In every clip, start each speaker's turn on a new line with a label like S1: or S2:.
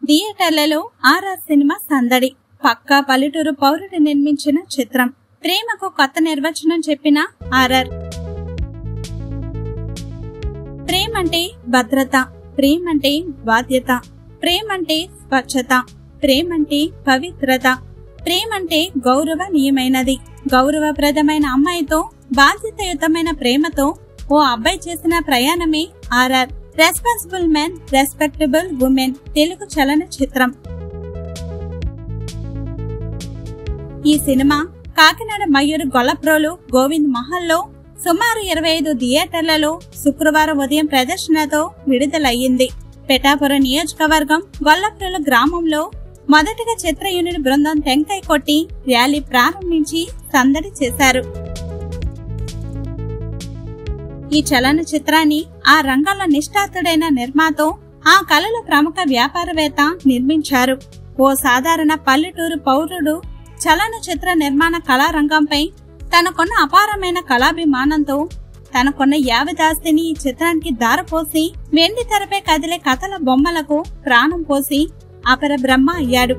S1: థియేటర్లలో RR cinema సందడి పక్కా పల్లెటూరు పౌరుడు నిర్మించిన చిత్రం ప్రేమకు కొత్త నిర్వచనం చెప్పిన ఆర్ఆర్ ప్రేమంటే భద్రత ప్రేమంటే బాధ్యత ప్రేమంటే స్వచ్ఛత ప్రేమంటే పవిత్రత ప్రేమంటే గౌరవనీయమైనది గౌరవప్రదమైన అమ్మాయితో బాధ్యతయుతమైన ప్రేమతో ఓ అబ్బాయి చేసిన ప్రయాణమే RR responsible men respectable women Telugu చలన చిత్రం ఈ సినిమా కాకినాడ మయూరు గొల్లప్రోలు గోవింద్ మహల్లో సుమారు ఇరవై ఐదు థియేటర్లలో శుక్రవారం ఉదయం ప్రదర్శనతో విడుదలయ్యింది పెటాపురం నియోజకవర్గం గొల్లప్రోలు గ్రామంలో మొదటగా చిత్ర యూనిట్ బృందం టెంకాయ కొట్టి ర్యాలీ ప్రారంభించి సందడి చేశారు ఈ చలన చిత్రాన్ని ఆ రంగంలో నిష్ఠాతుడైన నిర్మాతో ఆ కళల ప్రముఖ వ్యాపారవేత్త నిర్మించారు ఓ సాధారణ పల్లెటూరు పౌరుడు చలన చిత్ర నిర్మాణ కళారంగంపై తనకున్న అపారమైన కళాభిమానంతో తనకున్న యావదాస్తిని ఈ చిత్రానికి దారపోసి వెండి తెరపై కదిలే కథల బొమ్మలకు ప్రాణం పోసి అపర బ్రహ్మ అయ్యాడు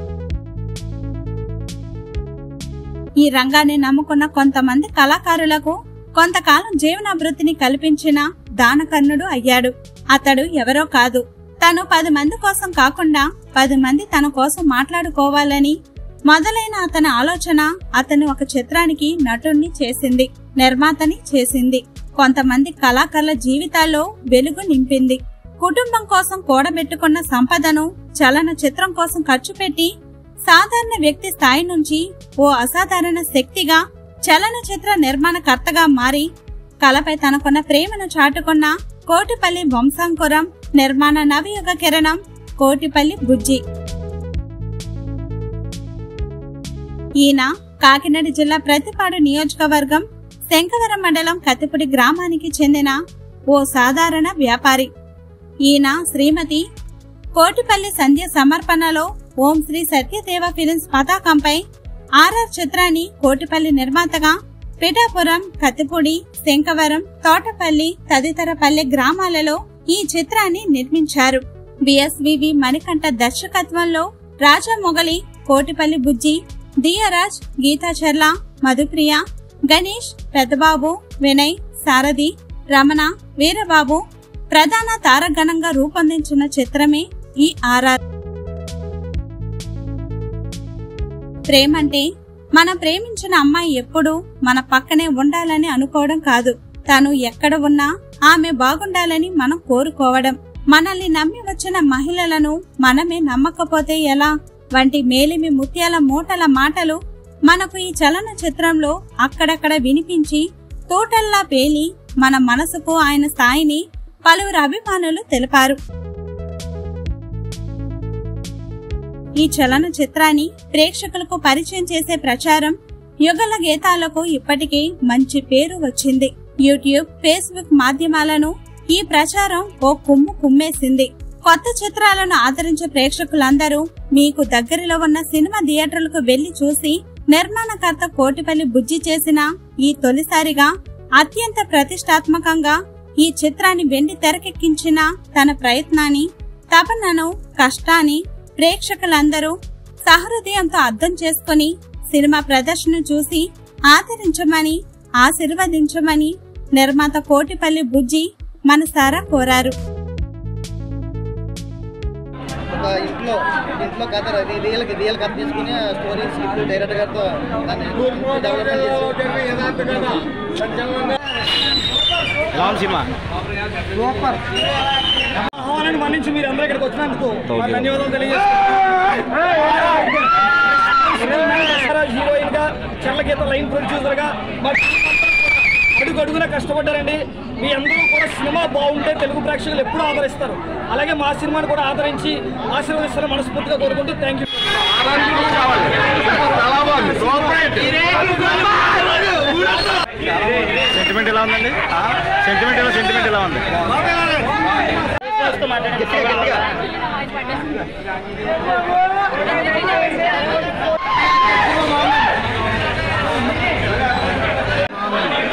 S1: ఈ రంగాన్ని నమ్ముకున్న కొంతమంది కళాకారులకు కొంతకాలం జీవనాభివృద్ధిని కల్పించిన దానకర్ణుడు అయ్యాడు అతడు ఎవరో కాదు తను పది మంది కోసం కాకుండా పది మంది తన కోసం మాట్లాడుకోవాలని మొదలైన అతని ఆలోచన అతను ఒక చిత్రానికి నటుణ్ణి చేసింది నిర్మాతని చేసింది కొంతమంది కళాకారుల జీవితాల్లో వెలుగు నింపింది కుటుంబం కోసం కూడబెట్టుకున్న సంపదను చలన చిత్రం కోసం ఖర్చు పెట్టి సాధారణ వ్యక్తి స్థాయి నుంచి ఓ అసాధారణ శక్తిగా చలనచిత్ర నిర్మాణకర్తగా మారి కళపై తనకున్న ప్రేమను చాటుకున్న కోటిపల్లి వంశాంకురం నిర్మాణ నవయుగ కిరణం కోటిపల్లి బుజ్జి ఈయన కాకినాడ జిల్లా ప్రతిపాడు నియోజకవర్గం శంకవరం మండలం కత్తిపూడి గ్రామానికి చెందిన ఓ సాధారణ వ్యాపారి ఈయన శ్రీమతి కోటిపల్లి సంధ్య సమర్పణలో ఓం శ్రీ సత్యదేవ ఫిలిమ్స్ పతాకంపై ఆర్ఆర్ చిత్రాన్ని కోటిపల్లి నిర్మాతగా పిఠాపురం కత్తిపూడి శంకవరం తోటపల్లి తదితర పల్లె గ్రామాలలో ఈ చిత్రాన్ని నిర్మించారు బిఎస్వివి మణికంఠ దర్శకత్వంలో రాజా మొగలి కోటిపల్లి బుజ్జి దియరాజ్ గీతాచర్ల మధుప్రియ గణేష్ పెద్దబాబు వినయ్ సారథి రమణ వీరబాబు ప్రధాన తారగణంగా రూపొందించిన చిత్రమే ఈ ఆర్ఆర్ ప్రేమంటే మనం ప్రేమించిన అమ్మాయి ఎప్పుడూ మన పక్కనే ఉండాలని అనుకోవడం కాదు తను ఎక్కడ ఉన్నా ఆమె బాగుండాలని మనం కోరుకోవడం మనల్ని నమ్మి వచ్చిన మహిళలను మనమే నమ్మకపోతే ఎలా వంటి మేలిమి ముత్యాల మూటల మాటలు మనకు ఈ చలన చిత్రంలో అక్కడక్కడ వినిపించి తోటల్లా పేలి మన మనసుకు ఆయన స్థాయిని పలువురు అభిమానులు తెలిపారు ఈ చలన చిత్రాన్ని ప్రేక్షకులకు పరిచయం చేసే ప్రచారం యుగల గీతాలకు ఇప్పటికే మంచి పేరు వచ్చింది యూట్యూబ్ ఫేస్బుక్ మాధ్యమాలను ఈ ప్రచారం ఓ కుమ్ము కుమ్మేసింది కొత్త చిత్రాలను ఆదరించే ప్రేక్షకులందరూ మీకు దగ్గరలో ఉన్న సినిమా థియేటర్లకు వెళ్లి చూసి నిర్మాణకర్త కోటిపల్లి బుజ్జి చేసిన ఈ తొలిసారిగా అత్యంత ప్రతిష్టాత్మకంగా ఈ చిత్రాన్ని వెండి తెరకెక్కించిన తన ప్రయత్నాన్ని తపనను కష్టాన్ని ప్రేక్షకులందరూ సహృదయంతో అర్థం చేసుకుని సినిమా ప్రదర్శన చూసి ఆదరించమని ఆశీర్వదించమని నిర్మాత కోటిపల్లి బుజ్జి మనసారా కోరారు
S2: ఒక ఇంట్లో ఇంట్లో కథ రి- రియల్ రియల్ కథ తీసుకుని స్టోరీ స్క్రిప్ట్ డైరెక్టర్ గారితో దాన్ని డెవలప్మెంట్ చేసి
S3: రామ్ సినిమా
S4: ఆహ్వానాన్ని మన్నించి మీరు అందరూ ఇక్కడికి వచ్చినందుకు మా ధన్యవాదాలు తెలియజేస్తున్నాను హీరోయిన్ గా చల్లగీత లైన్ ప్రొడ్యూసర్ గా మా అడుగు అడుగున కష్టపడ్డారండి మీ అందరూ కూడా సినిమా బాగుంటే తెలుగు ప్రేక్షకులు ఎప్పుడూ ఆదరిస్తారు అలాగే మా సినిమాని కూడా ఆదరించి ఆశీర్వదిస్తారని మనస్ఫూర్తిగా కోరుకుంటూ థ్యాంక్ యూ
S3: సెంటిమెంట్ ఎలా ఉందండి సెంటిమెంట్ ఎలా సెంటిమెంట్ ఎలా ఉంది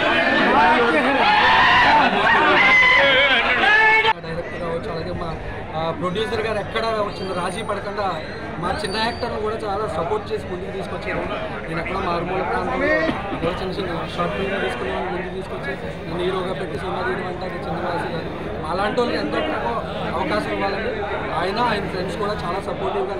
S5: డైరెక్టర్ కావచ్చు అలాగే మా ప్రొడ్యూసర్ గారు ఎక్కడ చిన్న రాజీ పడకుండా మా చిన్న యాక్టర్లు కూడా చాలా సపోర్ట్ చేసి ముందుకు తీసుకొచ్చారు నేను ఎక్కడ మారుమూల ప్రాంతంలో ఏదో చిన్న చిన్న షార్ట్ ఫిల్మ్ తీసుకుని వాళ్ళని ముందుకు తీసుకొచ్చి నేను హీరోగా పెట్టి సినిమా తీయడం అంటే అది చిన్న రాజీ కాదు అలాంటి వాళ్ళకి ఎంతో ఎక్కువ అవకాశం ఇవ్వాలని ఆయన ఆయన ఫ్రెండ్స్ కూడా చాలా సపోర్టివ్గా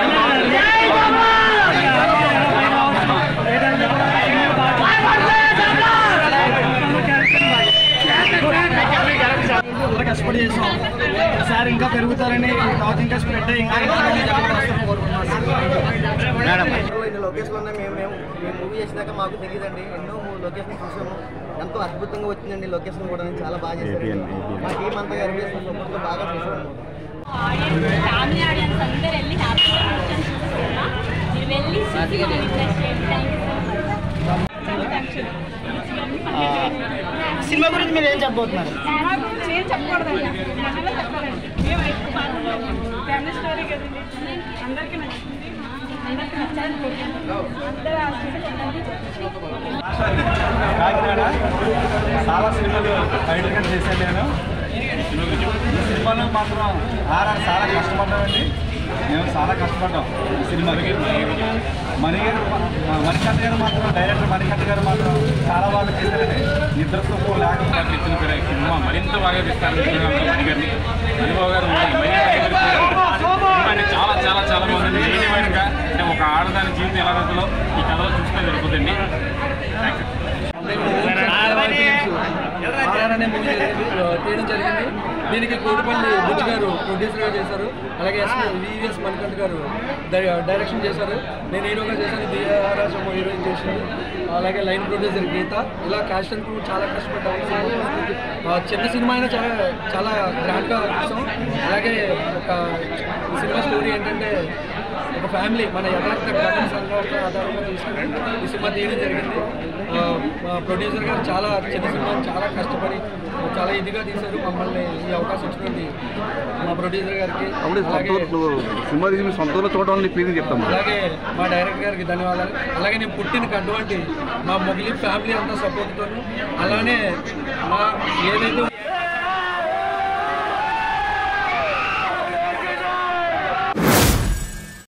S4: చాలా కష్టపడి చేసాం ఈసారి ఇంకా పెరుగుతారని తర్వాత ఇంకా స్ప్రెడ్ అయ్యి ఇంకా ఇంతమంది జనాలు వస్తారని కోరుకుంటున్నాను
S3: మేడం
S2: ఇన్ని లొకేషన్లు ఉన్నాయి మేము మేము మేము మూవీ చేసినాక మాకు తెలియదండి ఎన్నో లొకేషన్ చూసాము ఎంతో అద్భుతంగా వచ్చిందండి లొకేషన్ కూడా చాలా బాగా చేశారు
S3: APN, APN.
S2: మా టీం అంతా గారు సపోర్ట్తో బాగా చేశాము
S6: ఆడియన్స్ ఫ్యామిలీ ఆడియన్స్ అందరూ వెళ్ళి హ్యాపీగా కూర్చొని చూస్తున్నా మీరు వెళ్ళి చూసి రిక్వెస్ట్ చేయండి థ్యాంక్ యూ
S4: సినిమా గురించి మీరు ఏం చెప్పబోతున్నారు
S6: సినిమా గురించి ఏం చెప్పకూడదండి మనమే చెప్పాలండి మేమైతే ఫ్యామిలీ స్టోరీ కదండి అందరికీ నచ్చింది అందరికీ నచ్చాలని కోరుకుంటున్నాను అందరూ ఆశించండి
S3: కాకినాడ చాలా సినిమాలు టైటిల్ గా చేశాను నేను ఈ సినిమాలో మాత్రం ఆర్ఆర్ చాలా కష్టపడ్డామండి మేము చాలా కష్టపడ్డాం ఈ సినిమా మణిగారు మణికంఠ గారు మాత్రం డైరెక్టర్ మణికంఠ గారు మాత్రం చాలా బాగా చేశారండి నిద్ర సుఖం లేకుండా
S7: ఇచ్చిన పేరు ఈ సినిమా మరింత బాగా తీస్తారు మణిగారిని అనుభవ్ గారు మరి సినిమాని చాలా చాలా చాలా బాగుంది ధైర్యమైనగా అంటే ఒక ఆడదాని జీవితం ఎలా ఉంటుందో ఈ కథలో చూస్తే జరుగుతుందండి థ్యాంక్ యూ
S5: ఆర్ఆర్ అనే మూవీ తీయడం జరిగింది దీనికి కోటిపల్లి బుజ్జి గారు ప్రొడ్యూసర్గా చేశారు అలాగే ఎస్ వివిఎస్ మణికంఠ్ గారు డై- డైరెక్షన్ చేశారు నేను హీరోగా చేశాను దియారాజ్ హీరోయిన్ చేసింది అలాగే లైన్ ప్రొడ్యూసర్ గీత ఇలా క్యాస్ట్ అండ్ క్రూ చాలా కష్టపడ్డాము ఆ, చిన్న సినిమా అయినా చాలా చాలా గ్రాండ్గా చూసాం అలాగే ఒక ఈ సినిమా స్టోరీ ఏంటంటే ఒక ఫ్యామిలీ మన యథార్థ ఘటన సంఘటన ఆధారంగా తీసుకుని ఈ సినిమా తీయడం జరిగింది ఆ, మా ప్రొడ్యూసర్ గారు చాలా చిన్న సినిమా చాలా కష్టపడి చాలా ఇదిగా తీశారు మమ్మల్ని ఈ అవకాశం ఇచ్చినటువంటి మా ప్రొడ్యూసర్ గారికి అలాగే
S3: సినిమా తీసిన సొంతంలో చూడడం నీ ఫీలింగ్ చెప్తాను
S5: అలాగే మా డైరెక్టర్ గారికి ధన్యవాదాలు అలాగే నేను పుట్టిన అటువంటి మా మొగిలి ఫ్యామిలీ అంతా సపోర్ట్తో అలానే మా ఏదైతే